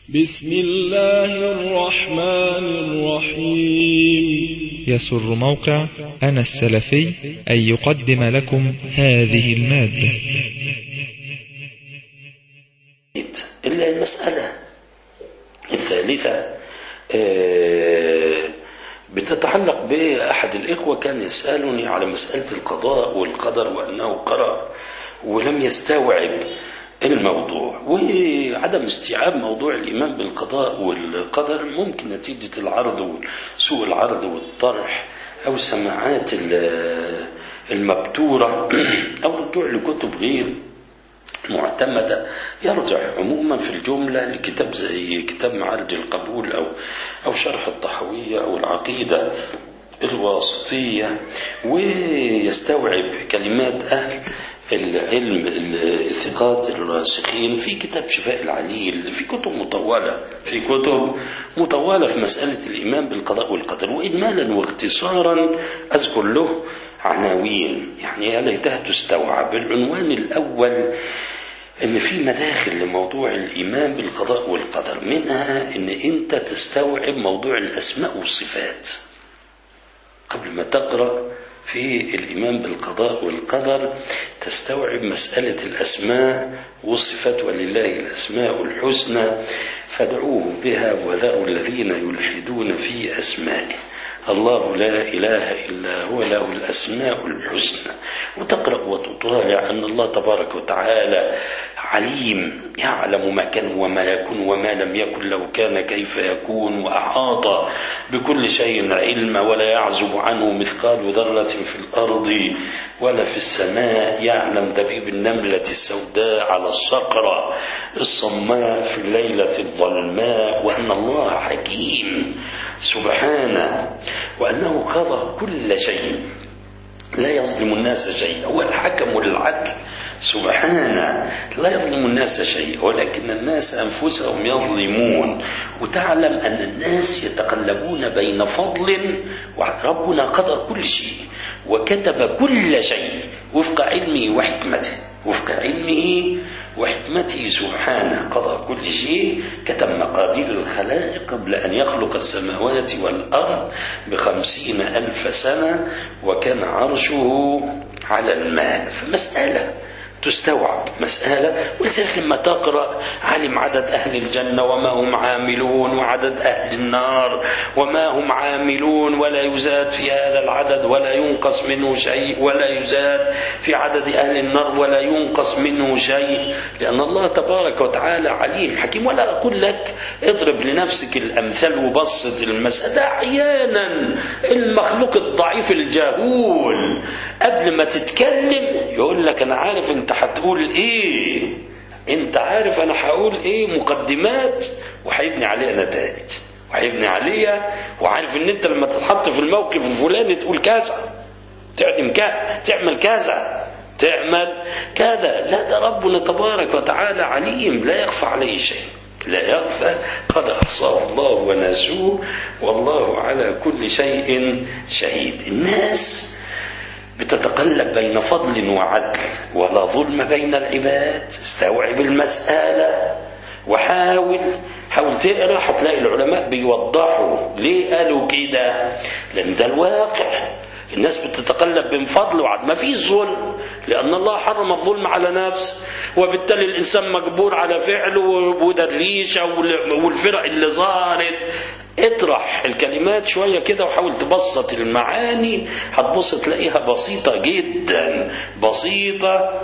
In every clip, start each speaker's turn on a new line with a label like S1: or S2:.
S1: بسم الله الرحمن الرحيم
S2: يسر موقع أنا السلفي أن يقدم لكم هذه المادة
S3: إلا المسألة الثالثة آه، بتتعلق بأحد الإخوة كان يسألني على مسألة القضاء والقدر وأنه قرأ ولم يستوعب الموضوع وعدم استيعاب موضوع الإيمان بالقضاء والقدر ممكن نتيجة العرض وسوء العرض والطرح أو السماعات ال- المبتورة أو رجوع لكتب غير معتمدة يرجع عموما في الجملة لكتاب زي كتاب معارج القبول أو أو شرح الطحوية أو العقيدة الواسطية ويستوعب كلمات أهل العلم الثقات الراسخين في كتاب شفاء العليل في كتب مطولة في كتب مطولة في مسألة الإيمان بالقضاء والقدر وإجمالا واختصارا أذكر له عناوين يعني يا ليتها تستوعب العنوان الأول ان في مداخل لموضوع الايمان بالقضاء والقدر منها ان انت تستوعب موضوع الاسماء والصفات قبل ما تقرا في الايمان بالقضاء والقدر تستوعب مساله الاسماء والصفات ولله الاسماء الحسنى فادعوه بها وذروا الذين يلحدون في اسمائه الله لا إله إلا هو له الأسماء الحسنى وتقرأ وتطالع أن الله تبارك وتعالى عليم يعلم ما كان وما يكون وما لم يكن لو كان كيف يكون وأحاط بكل شيء علما ولا يعزب عنه مثقال ذرة في الأرض ولا في السماء يعلم دبيب النملة السوداء على الصقرة الصماء في الليلة الظلماء وأن الله حكيم سبحانه وأنه قضى كل شيء لا يظلم الناس شيئا هو الحكم للعدل سبحانه لا يظلم الناس شيئا ولكن الناس أنفسهم يظلمون وتعلم أن الناس يتقلبون بين فضل وربنا قضى كل شيء وكتب كل شيء وفق علمه وحكمته وفق علمه وحكمته سبحانه قضى كل شيء كتب مقادير الخلائق قبل أن يخلق السماوات والأرض بخمسين ألف سنة وكان عرشه على الماء فمسألة تستوعب مسألة ولذلك لما تقرأ علم عدد أهل الجنة وما هم عاملون وعدد أهل النار وما هم عاملون ولا يزاد في هذا العدد ولا ينقص منه شيء ولا يزاد في عدد أهل النار ولا ينقص منه شيء لأن الله تبارك وتعالى عليم حكيم ولا أقول لك اضرب لنفسك الأمثال وبسط المسألة أحيانا المخلوق الضعيف الجهول قبل ما تتكلم يقول لك أنا عارف أنت هتقول إيه أنت عارف أنا هقول إيه مقدمات وهيبني عليها نتائج وهيبني عليها وعارف ان انت لما تتحط في الموقف الفلاني تقول كذا تعمل كذا تعمل كذا تعمل كذا لا ده ربنا تبارك وتعالى عليم لا يخفى عليه شيء لا يخفى قد احصاه الله ونسوه والله على كل شيء شهيد الناس بتتقلب بين فضل وعدل ولا ظلم بين العباد استوعب المسألة وحاول حاول تقرا هتلاقي العلماء بيوضحوا ليه قالوا كده لان ده الواقع الناس بتتقلب بين فضل وعدل ما فيش ظلم لان الله حرم الظلم على نفسه وبالتالي الانسان مجبور على فعله وده الريشه والفرق اللي ظهرت اطرح الكلمات شوية كده وحاول تبسط المعاني هتبص تلاقيها بسيطة جدا بسيطة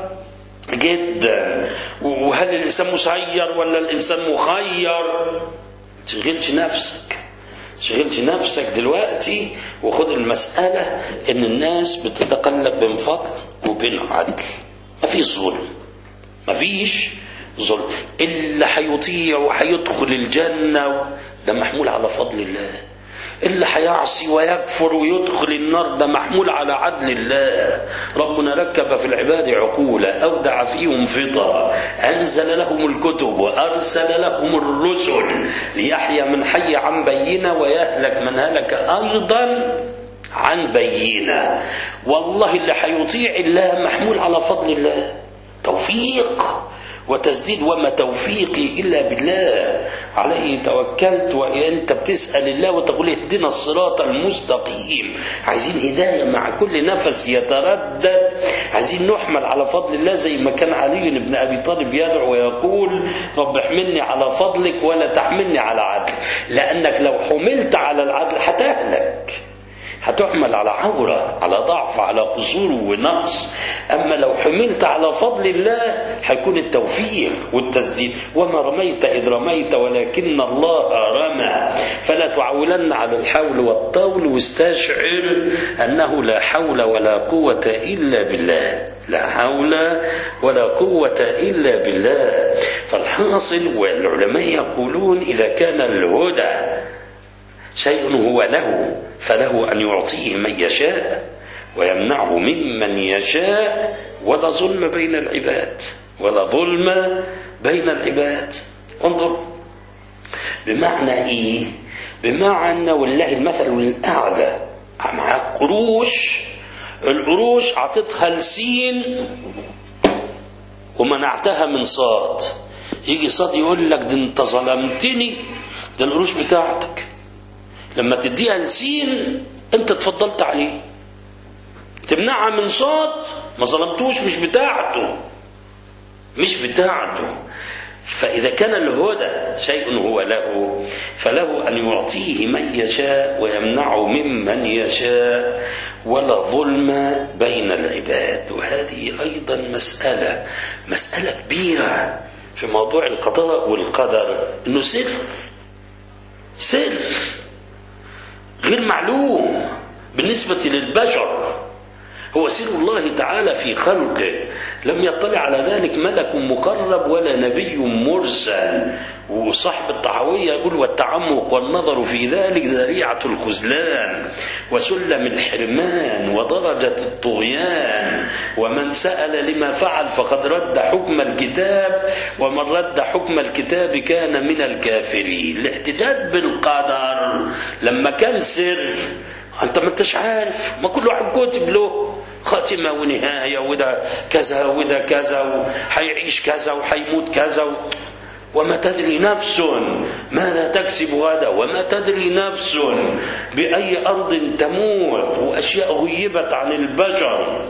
S3: جدا وهل الإنسان مسير ولا الإنسان مخير تشغلش نفسك تشغلش نفسك دلوقتي وخد المسألة إن الناس بتتقلب بين فضل وبين عدل مفيش ظلم مفيش ظلم اللي هيطيع وهيدخل الجنة ده محمول على فضل الله اللي هيعصي ويكفر ويدخل النار ده محمول على عدل الله ربنا ركب في العباد عقولا أودع فيهم فطرة أنزل لهم الكتب وأرسل لهم الرسل ليحيى من حي عن بينة ويهلك من هلك أيضا عن بينة والله اللي هيطيع الله محمول على فضل الله توفيق وتسديد وما توفيقي إلا بالله عليه توكلت وأنت بتسأل الله وتقول اهدنا الصراط المستقيم عايزين هداية مع كل نفس يتردد عايزين نحمل على فضل الله زي ما كان علي بن أبي طالب يدعو ويقول رب احملني على فضلك ولا تحملني على عدل لأنك لو حملت على العدل هتهلك هتحمل على عورة على ضعف على قصور ونقص أما لو حملت على فضل الله هيكون التوفيق والتسديد وما رميت إذ رميت ولكن الله رمى فلا تعولن على الحول والطول واستشعر أنه لا حول ولا قوة إلا بالله لا حول ولا قوة إلا بالله فالحاصل والعلماء يقولون إذا كان الهدى شيء هو له فله أن يعطيه من يشاء ويمنعه ممن يشاء ولا ظلم بين العباد ولا ظلم بين العباد انظر بمعنى ايه بمعنى والله المثل الاعلى معاك قروش القروش اعطيتها لسين ومنعتها من صاد يجي صاد يقول لك ده انت ظلمتني ده القروش بتاعتك لما تديها لسين انت اتفضلت عليه تمنعها من صاد ما ظلمتوش مش بتاعته مش بتاعته فإذا كان الهدى شيء هو له فله أن يعطيه من يشاء ويمنعه ممن يشاء ولا ظلم بين العباد وهذه أيضا مسألة مسألة كبيرة في موضوع القضاء والقدر أنه سر سر غير معلوم بالنسبة للبشر هو سر الله تعالى في خلقه لم يطلع على ذلك ملك مقرب ولا نبي مرسل وصاحب الطحاوية يقول والتعمق والنظر في ذلك ذريعة الخذلان وسلم الحرمان ودرجة الطغيان ومن سأل لما فعل فقد رد حكم الكتاب ومن رد حكم الكتاب كان من الكافرين الاحتجاج بالقدر لما كان سر انت ما انتش عارف ما كل واحد كاتب له خاتمة ونهاية وده كذا وده كذا وحيعيش كذا وحيموت كذا و... وما تدري نفس ماذا تكسب غدا وما تدري نفس بأي أرض تموت وأشياء غيبت عن البشر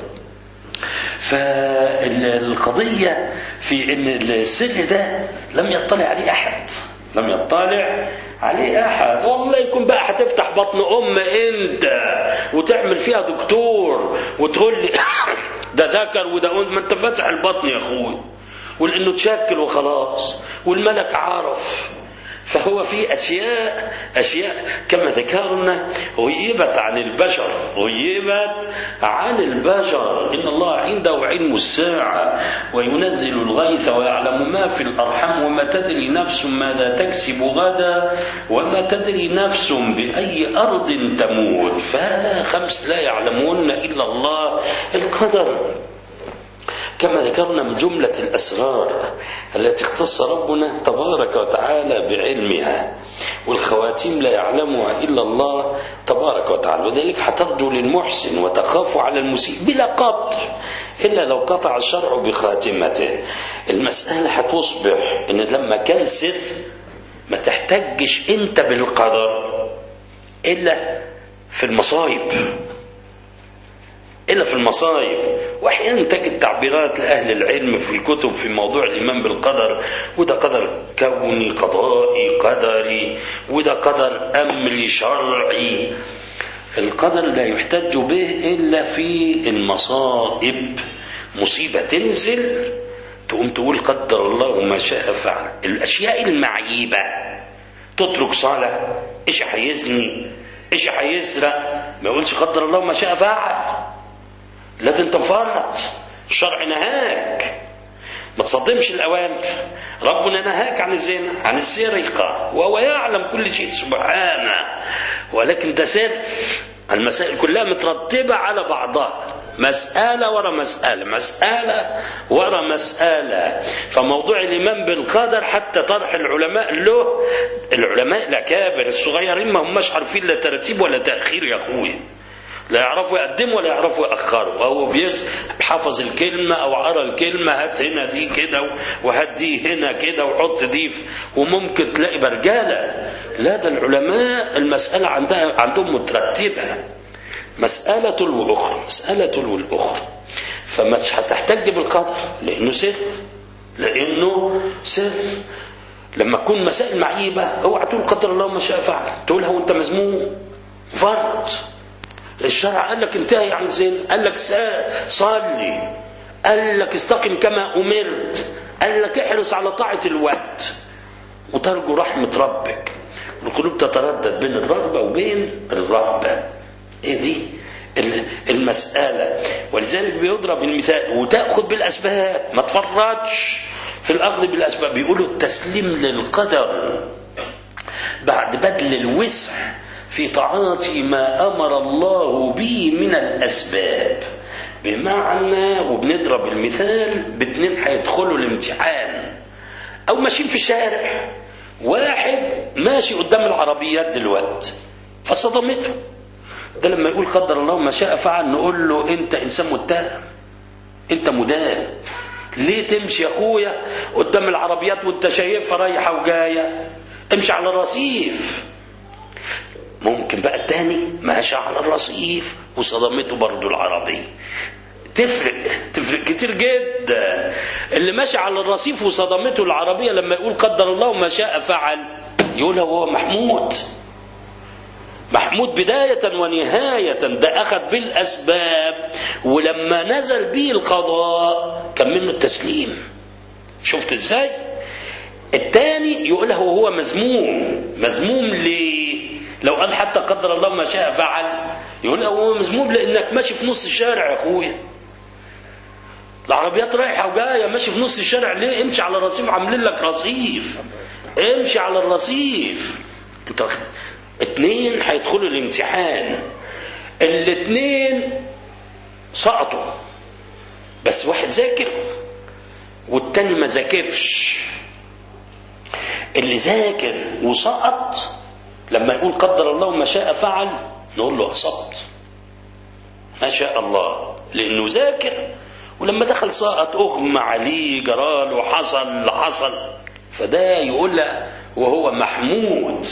S3: فالقضية في أن السر ده لم يطلع عليه أحد لم يطلع عليه احد والله يكون بقى هتفتح بطن ام انت وتعمل فيها دكتور وتقول لي ده ذكر وده انثى ما انت فاتح البطن يا اخوي ولانه تشكل وخلاص والملك عرف فهو في أشياء أشياء كما ذكرنا غيبت عن البشر غيبت عن البشر إن الله عنده علم الساعة وينزل الغيث ويعلم ما في الأرحام وما تدري نفس ماذا تكسب غدا وما تدري نفس بأي أرض تموت فهذا خمس لا يعلمون إلا الله القدر كما ذكرنا من جملة الأسرار التي اختص ربنا تبارك وتعالى بعلمها والخواتيم لا يعلمها إلا الله تبارك وتعالى وذلك هترجو للمحسن وتخاف على المسيء بلا قطع إلا لو قطع الشرع بخاتمته المسألة هتصبح إن لما كان سر ما تحتجش أنت بالقدر إلا في المصايب إلا في المصايب وأحيانا تجد تعبيرات لأهل العلم في الكتب في موضوع الإيمان بالقدر وده قدر كوني قضائي قدري وده قدر أمري شرعي القدر لا يحتج به إلا في المصائب مصيبة تنزل تقوم تقول قدر الله ما شاء فعل الأشياء المعيبة تترك صلاة إيش هيزني إيش هيسرق ما يقولش قدر الله ما شاء فعل لا تنفرط الشرع نهاك ما تصدمش الأوامر ربنا نهاك عن الزنا عن السرقة وهو يعلم كل شيء سبحانه ولكن ده سر المسائل كلها مترتبة على بعضها مسألة ورا مسألة مسألة ورا مسألة فموضوع الإيمان بالقدر حتى طرح العلماء له العلماء الأكابر الصغيرين ما هماش عارفين لا ترتيب ولا تأخير يا أخوي لا يعرفوا يقدموا ولا يعرفوا يأخروا هو بيس حفظ الكلمة أو قرا الكلمة هات هنا دي كده وهات دي هنا كده وحط دي في- وممكن تلاقي برجالة لا ده العلماء المسألة عندها عندهم مترتبة مسألة وأخرى مسألة والأخرى فمش هتحتج بالقدر لأنه سر لأنه سر لما تكون مسائل معيبة اوعى تقول قدر الله ما شاء فعل تقولها وانت مذموم فرط الشرع قال لك انتهي عن الزنا قال لك سا- صلي قال لك استقم كما أمرت قال لك احرص على طاعة الوقت وترجو رحمة ربك القلوب تتردد بين الرغبة وبين الرهبة ايه دي ال- المسألة ولذلك بيضرب المثال وتأخذ بالأسباب ما تفرطش في الأخذ بالأسباب بيقولوا التسليم للقدر بعد بذل الوسع في تعاطي ما أمر الله به من الأسباب بمعنى وبنضرب المثال باتنين هيدخلوا الامتحان أو ماشيين في الشارع واحد ماشي قدام العربيات دلوقتي فصدمته ده لما يقول قدر الله ما شاء فعل نقول له انت انسان متهم انت مدان ليه تمشي يا اخويا قدام العربيات وانت شايفها رايحه وجايه امشي على الرصيف ممكن بقى التاني ماشي على الرصيف وصدمته برضو العربية تفرق تفرق كتير جدا اللي ماشي على الرصيف وصدمته العربية لما يقول قدر الله ما شاء فعل يقول هو محمود محمود بداية ونهاية ده أخذ بالأسباب ولما نزل به القضاء كان منه التسليم شفت ازاي الثاني يقول له هو مذموم مذموم ليه لو قال حتى قدر الله ما شاء فعل يقول له هو مذموم لانك ماشي في نص الشارع يا اخويا العربيات رايحه وجايه ماشي في نص الشارع ليه امشي على الرصيف عاملين لك رصيف امشي على الرصيف انت واخد- اتنين هيدخلوا الامتحان الاتنين سقطوا بس واحد ذاكر والتاني ما ذاكرش اللي ذاكر وسقط لما يقول قدر الله ما شاء فعل نقول له اصبت ما شاء الله لانه ذاكر ولما دخل سقط اغمى عليه جراله حصل حصل فده يقول له وهو محمود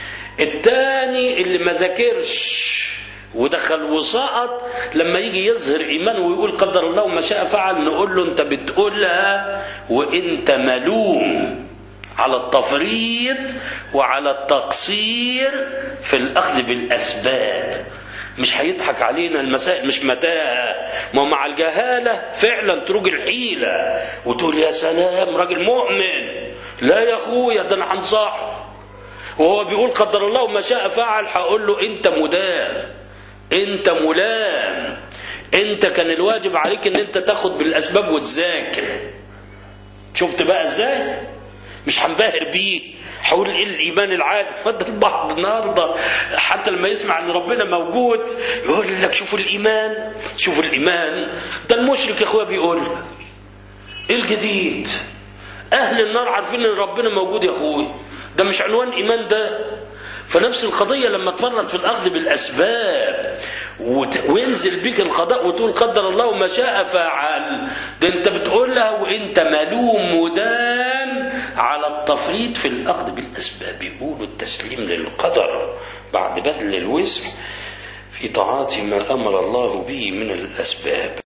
S3: التاني اللي ما ذاكرش ودخل وسقط لما يجي يظهر ايمانه ويقول قدر الله ما شاء فعل نقول له انت بتقولها وانت ملوم على التفريط وعلى التقصير في الاخذ بالاسباب مش هيضحك علينا المسائل مش متاهه ما مع الجهاله فعلا تروج الحيله وتقول يا سلام راجل مؤمن لا يا اخويا ده انا هنصحه وهو بيقول قدر الله ما شاء فعل هقول له انت مدان انت ملام انت كان الواجب عليك ان انت تاخد بالاسباب وتذاكر شفت بقى ازاي مش هنبهر بيه هقول ايه الايمان العادي ده البعض النهارده حتى لما يسمع ان ربنا موجود يقول لك شوفوا الايمان شوفوا الايمان ده المشرك يا اخويا بيقول ايه الجديد اهل النار عارفين ان ربنا موجود يا اخويا ده مش عنوان ايمان ده فنفس القضيه لما تفرط في الاخذ بالاسباب وت... وينزل بيك القضاء وتقول قدر الله ما شاء فعل ده انت بتقولها وانت ملوم مدان على التفريط في الاخذ بالاسباب يقولوا التسليم للقدر بعد بذل الوسع في طاعات ما امر الله به من الاسباب